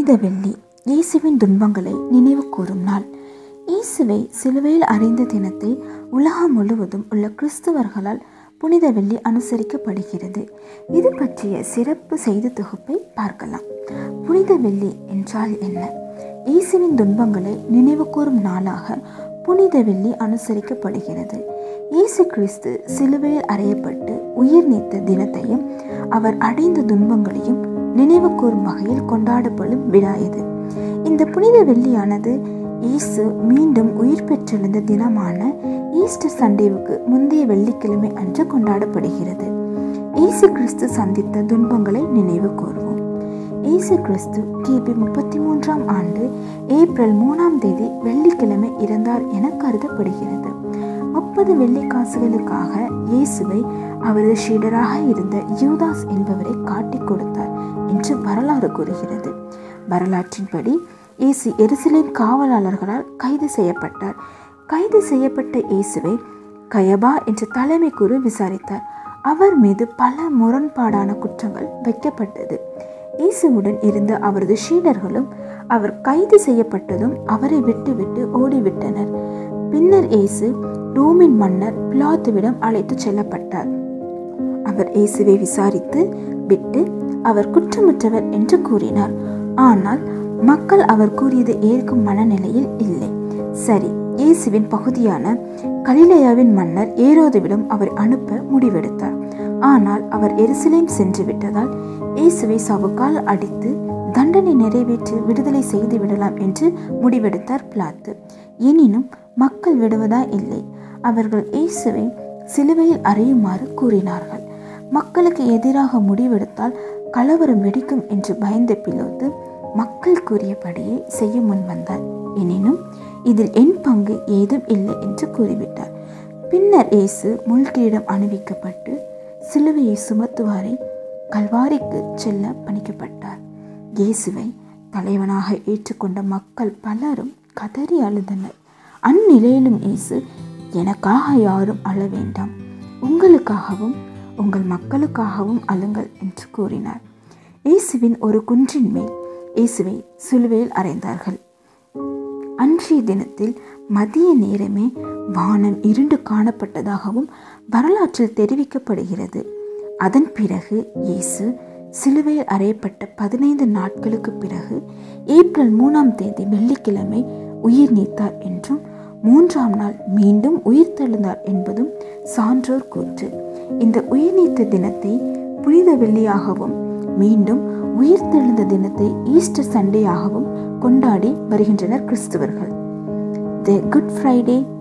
புனித வெள்ளி இயேசுவின் துன்பங்களை நினைவு கூறும் நாள் இயேசுவை சிலுவையில் அறைந்த தினத்தை உலகம் முழுவதும் உள்ள கிறிஸ்தவர்களால் புனித வெள்ளி அனுசரிக்கப்படுகிறது இது பற்றிய சிறப்பு செய்தி தொகுப்பை பார்க்கலாம் புனித வெள்ளி என்றால் என்ன இயேசுவின் துன்பங்களை நினைவு கூறும் நாளாக புனித வெள்ளி அனுசரிக்கப்படுகிறது இயேசு கிறிஸ்து சிலுவையில் அறையப்பட்டு உயிர் நீத்த தினத்தையும் அவர் அடைந்த துன்பங்களையும் நினைவு கூறும் வகையில் கொண்டாடப்படும் விழா இது இந்த புனித வெள்ளியானது இயேசு மீண்டும் உயிர் பெற்றெழுந்த தினமான ஈஸ்டர் சண்டேவுக்கு முந்தைய வெள்ளிக்கிழமை அன்று கொண்டாடப்படுகிறது இயேசு கிறிஸ்து சந்தித்த துன்பங்களை நினைவு கூறுவோம் இயேசு கிறிஸ்து கிபி முப்பத்தி மூன்றாம் ஆண்டு ஏப்ரல் மூணாம் தேதி வெள்ளிக்கிழமை இறந்தார் என கருதப்படுகிறது முப்பது வெள்ளி காசுகளுக்காக இயேசுவை அவரது ஷீடராக இருந்த யூதாஸ் என்பவரை காட்டிக் கொடுத்தார் என்று வரலாறு கூறுகிறது வரலாற்றின்படி இயேசு எருசலேம் காவலாளர்களால் கைது செய்யப்பட்டார் கைது செய்யப்பட்ட இயேசுவை கயபா என்ற தலைமை குரு விசாரித்தார் அவர் மீது பல முரண்பாடான குற்றங்கள் வைக்கப்பட்டது இயேசுவுடன் இருந்த அவரது சீடர்களும் அவர் கைது செய்யப்பட்டதும் அவரை விட்டுவிட்டு ஓடிவிட்டனர் பின்னர் இயேசு ரோமின் மன்னர் பிலாத்துவிடம் அழைத்துச் செல்லப்பட்டார் அவர் இயேசுவை விசாரித்து விட்டு அவர் குற்றமற்றவர் என்று கூறினார் ஆனால் மக்கள் அவர் கூறியதை ஏற்கும் மனநிலையில் இல்லை சரி இயேசுவின் பகுதியான கலிலேயாவின் மன்னர் ஏரோதுவிடம் அவர் அனுப்ப முடிவெடுத்தார் ஆனால் அவர் எருசலேம் சென்று விட்டதால் இயேசுவை சவுக்கால் அடித்து தண்டனை நிறைவேற்றி விடுதலை செய்து விடலாம் என்று முடிவெடுத்தார் பிளாத்து எனினும் மக்கள் விடுவதா இல்லை அவர்கள் இயேசுவை சிலுவையில் அறையுமாறு கூறினார்கள் மக்களுக்கு எதிராக முடிவெடுத்தால் கலவரம் வெடிக்கும் என்று பயந்த பிலோத்து மக்கள் கூறியபடியே செய்ய முன் வந்தார் எனினும் இதில் என் பங்கு ஏதும் இல்லை என்று கூறிவிட்டார் பின்னர் இயேசு முள்கிரீடம் அணிவிக்கப்பட்டு சிலுவையை சுமத்துவாரை கல்வாரிக்கு செல்ல பணிக்கப்பட்டார் இயேசுவை தலைவனாக ஏற்றுக்கொண்ட மக்கள் பலரும் கதறி அழுதனர் அந்நிலையிலும் இயேசு எனக்காக யாரும் அழ வேண்டாம் உங்களுக்காகவும் உங்கள் மக்களுக்காகவும் அழுங்கள் என்று கூறினார் இயேசுவின் ஒரு குன்றின் மேல் இயேசுவை சிலுவையில் அறைந்தார்கள் அன்றைய தினத்தில் மதிய நேரமே வானம் இருண்டு காணப்பட்டதாகவும் வரலாற்றில் தெரிவிக்கப்படுகிறது அதன் பிறகு இயேசு சிலுவையில் அறையப்பட்ட பதினைந்து நாட்களுக்கு பிறகு ஏப்ரல் மூணாம் தேதி வெள்ளிக்கிழமை உயிர் நீத்தார் என்றும் மூன்றாம் நாள் மீண்டும் உயிர் தெழுந்தார் என்பதும் சான்றோர் கூற்று இந்த உயிர் நீத்த தினத்தை புனித வெள்ளியாகவும் மீண்டும் உயிர் தெழுந்த தினத்தை ஈஸ்டர் சண்டேயாகவும் கொண்டாடி வருகின்றனர் கிறிஸ்தவர்கள் த குட் ஃப்ரைடே